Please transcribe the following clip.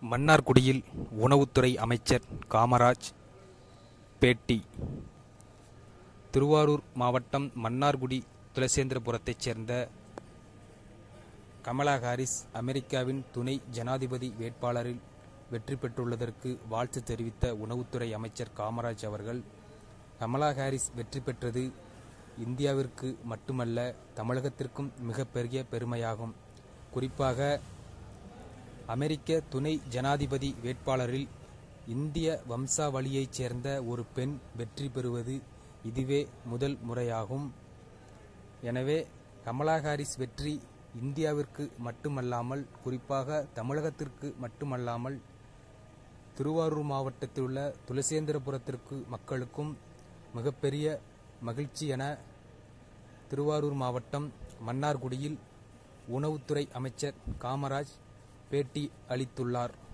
மன்னார்குடியில் உணவுத்துறை அமைச்சர் காமராஜ் பேட்டி திருவாரூர் மாவட்டம் மன்னார்குடி துளசேந்திரபுரத்தைச் சேர்ந்த கமலா ஹாரிஸ் அமெரிக்காவின் துணை ஜனாதிபதி வேட்பாளரில் வெற்றி பெற்றுள்ளதற்கு வாழ்த்து தெரிவித்த உணவுத்துறை அமைச்சர் காமராஜ் அவர்கள் கமலா ஹாரிஸ் வெற்றி பெற்றது இந்தியாவிற்கு மட்டுமல்ல தமிழகத்திற்கும் மிகப்பெரிய பெருமையாகும் குறிப்பாக அமெரிக்க துணை ஜனாதிபதி வேட்பாளரில் இந்திய வம்சாவளியைச் சேர்ந்த ஒரு பெண் வெற்றி பெறுவது இதுவே முதல் முறையாகும் எனவே கமலா ஹாரிஸ் வெற்றி இந்தியாவிற்கு மட்டுமல்லாமல் குறிப்பாக தமிழகத்திற்கு மட்டுமல்லாமல் திருவாரூர் மாவட்டத்தில் உள்ள துளசேந்திரபுரத்திற்கு மக்களுக்கும் மிகப்பெரிய மகிழ்ச்சி என திருவாரூர் மாவட்டம் மன்னார்குடியில் உணவுத்துறை அமைச்சர் காமராஜ் பேட்டி அளித்துள்ளார்